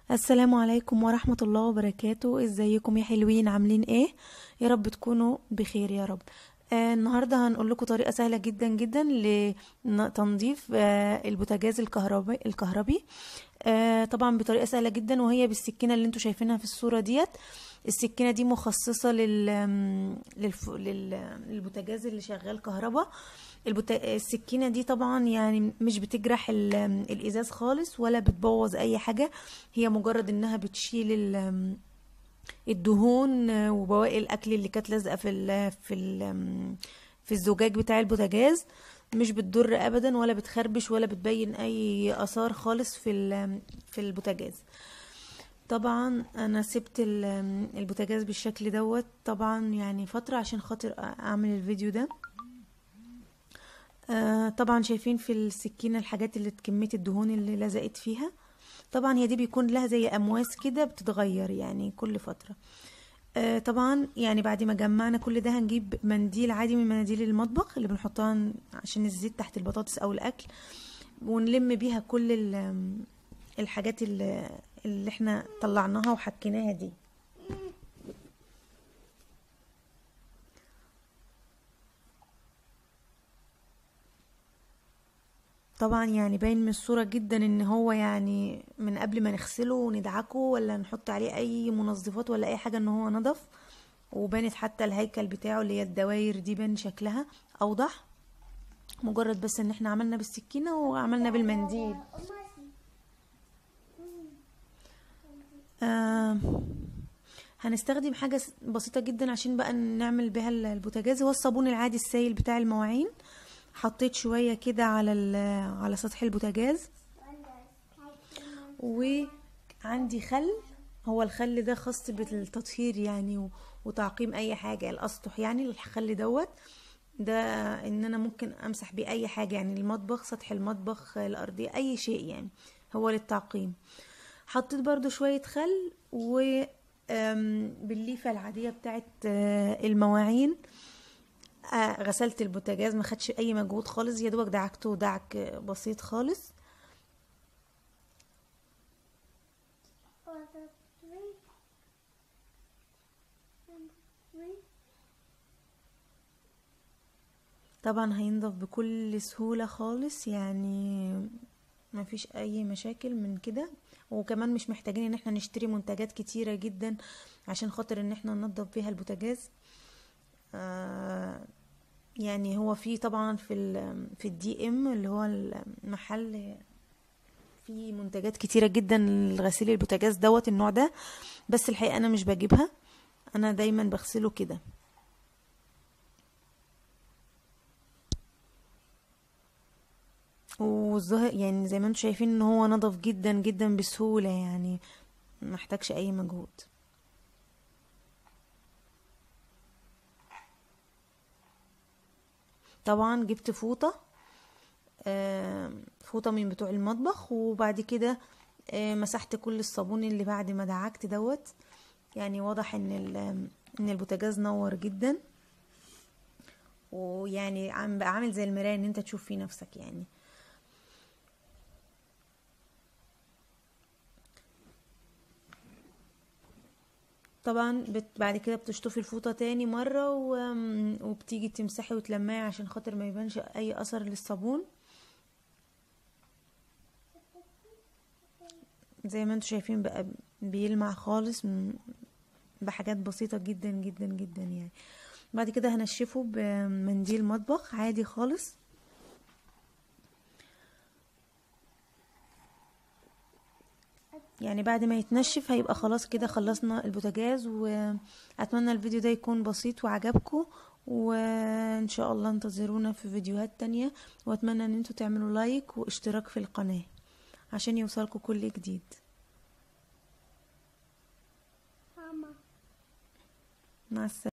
السلام عليكم ورحمة الله وبركاته ازيكم يا حلوين عاملين ايه يا رب تكونوا بخير يا رب آه النهاردة هنقول لكم طريقة سهلة جدا جدا لتنظيف آه البوتاجاز الكهربي الكهربي آه طبعا بطريقة سهلة جدا وهي بالسكينة اللي انتوا شايفينها في الصورة ديت السكينة دي مخصصة لل... للف... لل... للبوتاجاز اللي شغال كهربا البوت... السكينة دي طبعا يعني مش بتجرح ال... الإزاز خالص ولا بتبوظ أي حاجة هي مجرد إنها بتشيل ال... الدهون وبواقي الأكل اللي كانت لازقة في ال... في ال... في الزجاج بتاع البوتاجاز مش بتضر ابدا ولا بتخربش ولا بتبين اي اثار خالص في ال... في البوتاجاز طبعا انا سبت البوتاجاز بالشكل دوت طبعا يعني فترة عشان خاطر اعمل الفيديو ده آه طبعا شايفين في السكينة الحاجات اللي كمية الدهون اللي لزقت فيها طبعا هي دي بيكون لها زي امواس كده بتتغير يعني كل فترة آه طبعا يعني بعد ما جمعنا كل ده هنجيب منديل عادي من مناديل المطبخ اللي بنحطها عشان الزيت تحت البطاطس او الاكل ونلم بيها كل الحاجات اللي, اللي احنا طلعناها وحكيناها دي طبعا يعني باين من الصورة جدا ان هو يعني من قبل ما نغسله وندعكه ولا نحط عليه اي منظفات ولا اي حاجة ان هو نضف وبانت حتى الهيكل بتاعه اللي هي الدواير دي بان شكلها اوضح مجرد بس ان احنا عملنا بالسكينة وعملنا بالمنديل آه هنستخدم حاجة بسيطة جدا عشان بقى نعمل بها البوتاجاز هو الصابون العادي السائل بتاع المواعين حطيت شوية كده على على سطح البوتاجاز وعندي خل هو الخل ده خاص بالتطهير يعني وتعقيم اي حاجة الاسطح يعني الخل دوت ده ان انا ممكن امسح بيه اي حاجة يعني المطبخ سطح المطبخ الارضية اي شيء يعني هو للتعقيم حطيت برضو شوية خل و بالليفة العادية بتاعت المواعين غسلت البوتاجاز ما خدش اي مجهود خالص يا دوبك دعكته دعك بسيط خالص طبعا هينضف بكل سهولة خالص يعني ما فيش اي مشاكل من كده وكمان مش محتاجين ان احنا نشتري منتجات كتيرة جدا عشان خاطر ان احنا ننضف بيها البوتاجاز آه يعني هو في طبعا في ال في الدي ام اللي هو المحل في منتجات كتيرة جدا لغسيل البوتاجاز دوت النوع ده بس الحقيقة انا مش بجيبها انا دايما بغسله كده والظاهر يعني زي ما انتم شايفين ان هو نضف جدا جدا بسهولة يعني محتاجش اي مجهود طبعا جبت فوطة فوطة من بتوع المطبخ وبعد كده مسحت كل الصابون اللي بعد ما دعكت دوت يعني واضح ان ان البوتاجاز نور جدا ويعني عم بقى عامل زي المراية ان انت تشوف فيه نفسك يعني طبعا بت بعد كده بتشطفي الفوطه تاني مره وبتيجي تمسحي وتلمعي عشان خاطر ما يبانش اي اثر للصابون زي ما انتم شايفين بقى بيلمع خالص بحاجات بسيطه جدا جدا جدا يعني بعد كده هنشفه بمنديل مطبخ عادي خالص يعني بعد ما يتنشف هيبقى خلاص كده خلصنا البوتاجاز واتمنى الفيديو ده يكون بسيط وعجبكم وان شاء الله انتظرونا في فيديوهات تانية واتمنى ان انتوا تعملوا لايك واشتراك في القناة عشان يوصلكم كل جديد مع السلامة